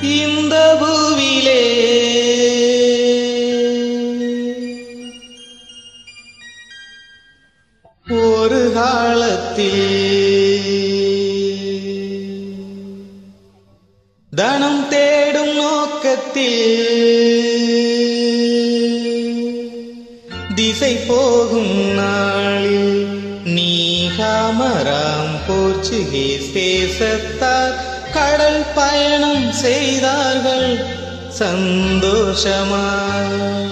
இந்த பூவிலே ஒரு காலத்தில் தனம் தேடும் நோக்கத்தில் திசை போகும் நாளில் நீகாமராம் போர்ச்சுகீஸ் தேசத்தார் கடல் பயணம் செய்தார்கள் சந்தோஷமாய்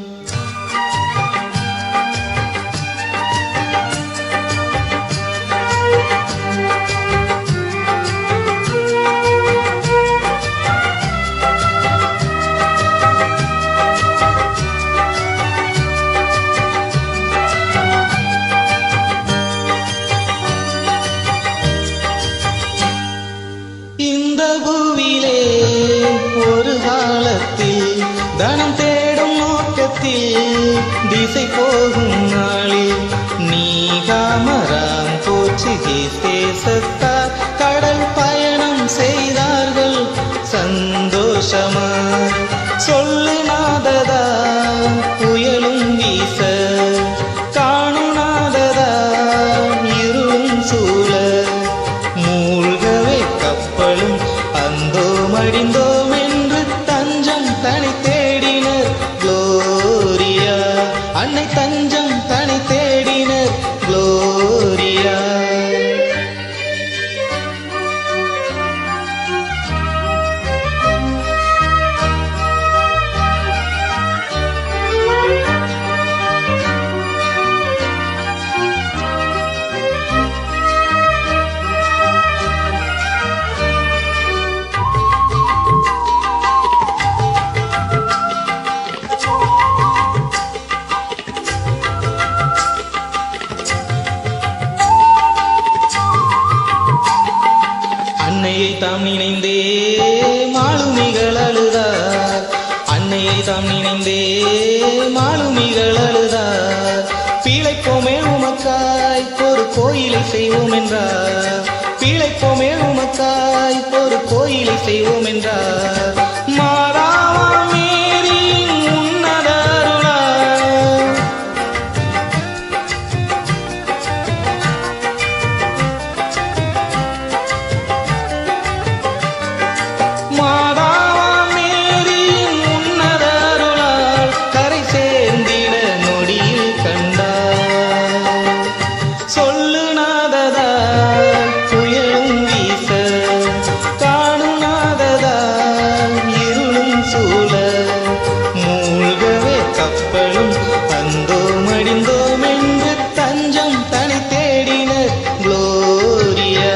இந்த பூவிலே ஒரு காலத்தில் தனம் தேடும் நோக்கத்தில் திசை போகும் நாளில் நீகாமராம் போர்ச்சுகீஸ் தேசத்தார் கடல் பயணம் செய்தார்கள் சந்தோஷமா சொல்லு நாததா புயலும் வீச காணும் நாததா இருளும் சூழ மூழ்கவே கப்பலும் அந்தோம் அடிந்தோம் என்று தஞ்சம் தனி தேடினர் குளோரியா அன்னை தஞ்சம் தனி தேடினர் குளோரியா அன்னையை தாம் நினைந்தே மாலுமிகள் அழுதார் அன்னையை தாம் நினைந்தே மாலுமிகள் அழுதார் பீழைப்போமே உமக்காய் ஒரு கோயிலை செய்வோம் என்றார் பீழைப்போமே உமக்காய் ஒரு கோயிலை செய்வோம் என்றார் மாதாவா மேரியின் உன்னத அருளால் மாதாவா மேரியின் உன்னத அருளால் கரை சேர்ந்திட நொடியில் கண்டார் சொல்லு நாததா புயலும் வீச காணும் நாததா இருளும் சூழ மூழ்கவே கப்பலும் அந்தோ மடிந்தோம் என்று தஞ்சம் தனி தேடினர் குளோரியா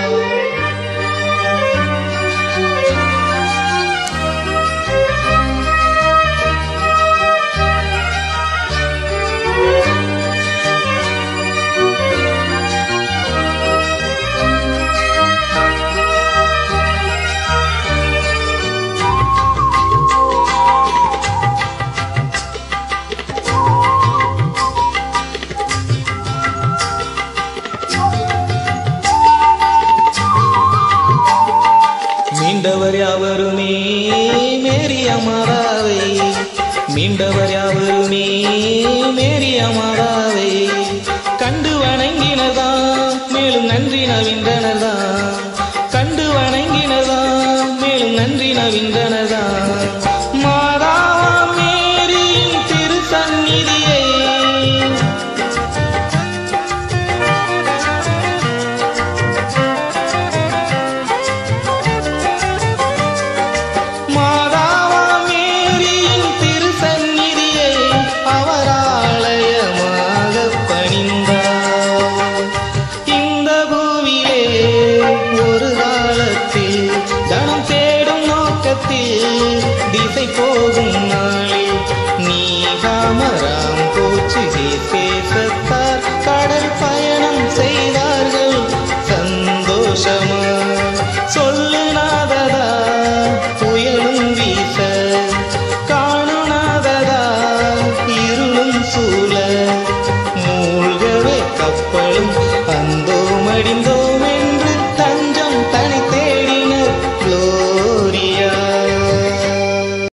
மீண்டவர் யாவருமே மேரிய மாதாவை மீண்டவர் யாவருமே மேரிய மாதாவை கண்டு வணங்கினதாம் மேலும் நன்றி நவின்றனதாம் கண்டு வணங்கினதாம் மேலும் நன்றி நவின்றனதாம்